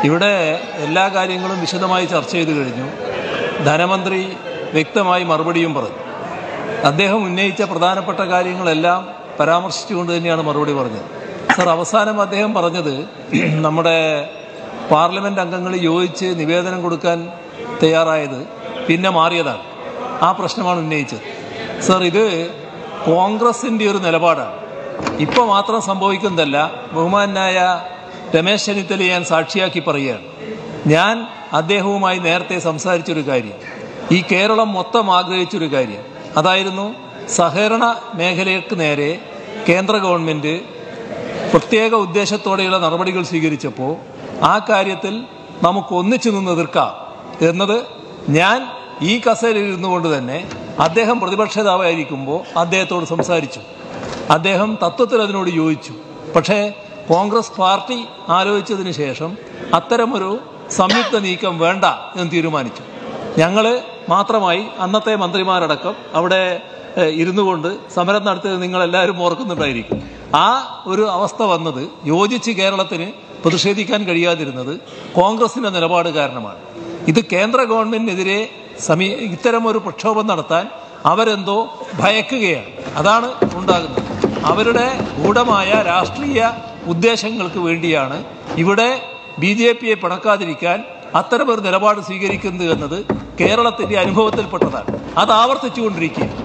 ഇവിടെ എല്ലാ കാര്യങ്ങളും വിശദമായി ചർച്ച ചെയ്തു കഴിഞ്ഞു ധനമന്ത്രി വ്യക്തമായി മറുപടിയും പറഞ്ഞു അദ്ദേഹം ഉന്നയിച്ച പ്രധാനപ്പെട്ട കാര്യങ്ങളെല്ലാം പരാമർശിച്ചുകൊണ്ട് തന്നെയാണ് മറുപടി പറഞ്ഞത് സർ അവസാനം അദ്ദേഹം പറഞ്ഞത് നമ്മുടെ പാർലമെന്റ് അംഗങ്ങൾ യോജിച്ച് നിവേദനം കൊടുക്കാൻ തയ്യാറായത് പിന്നെ മാറിയതാണ് ആ പ്രശ്നമാണ് ഉന്നയിച്ചത് സർ ഇത് കോൺഗ്രസിന്റെ ഒരു നിലപാടാണ് ഇപ്പൊ മാത്രം സംഭവിക്കുന്നതല്ല ബഹുമാനായ രമേശ് ചെന്നിത്തല ഞാൻ സാക്ഷിയാക്കി പറയുകയാണ് ഞാൻ അദ്ദേഹവുമായി നേരത്തെ സംസാരിച്ചൊരു കാര്യം ഈ കേരളം മൊത്തം ആഗ്രഹിച്ചൊരു കാര്യം അതായിരുന്നു സഹകരണ മേഖലയ്ക്ക് നേരെ കേന്ദ്ര ഗവൺമെന്റ് പ്രത്യേക ഉദ്ദേശത്തോടെയുള്ള നടപടികൾ സ്വീകരിച്ചപ്പോൾ ആ കാര്യത്തിൽ നമുക്ക് ഒന്നിച്ചു നിന്ന് എതിർക്കാം എന്നത് ഞാൻ ഈ കസേരയിൽ ഇരുന്നുകൊണ്ട് തന്നെ അദ്ദേഹം പ്രതിപക്ഷ നേതാവായിരിക്കുമ്പോൾ അദ്ദേഹത്തോട് സംസാരിച്ചു അദ്ദേഹം തത്വത്തിൽ അതിനോട് യോജിച്ചു പക്ഷേ കോൺഗ്രസ് പാർട്ടി ആലോചിച്ചതിന് ശേഷം അത്തരമൊരു സംയുക്ത നീക്കം വേണ്ട എന്ന് തീരുമാനിച്ചു ഞങ്ങൾ മാത്രമായി അന്നത്തെ മന്ത്രിമാരടക്കം അവിടെ ഏഹ്, ഇരുന്നു കൊണ്ട് സമരം നടത്തിയത് നിങ്ങൾ എല്ലാവരും ഓർക്കുന്നുണ്ടായിരിക്കും ആ ഒരു അവസ്ഥ വന്നത് യോജിച്ച് കേരളത്തിന് പ്രതിഷേധിക്കാൻ കഴിയാതിരുന്നത് കോൺഗ്രസിന്റെ നിലപാട് കാരണമാണ് ഇത് കേന്ദ്ര ഗവൺമെന്റിനെതിരെ സമീ ഇത്തരമൊരു പ്രക്ഷോഭം നടത്താൻ അവരെന്തോ ഭയക്കുകയാണ് അതാണ് ഉണ്ടാകുന്നത് അവരുടെ ഗൂഢമായ രാഷ്ട്രീയ ഉദ്ദേശങ്ങൾക്ക് വേണ്ടിയാണ് ഇവിടെ ബി ജെ പിയെ പിണക്കാതിരിക്കാൻ അത്തരമൊരു നിലപാട് സ്വീകരിക്കുന്നത് എന്നത് കേരളത്തിന്റെ അനുഭവത്തിൽപ്പെട്ടതാണ് അത് ആവർത്തിച്ചുകൊണ്ടിരിക്കുക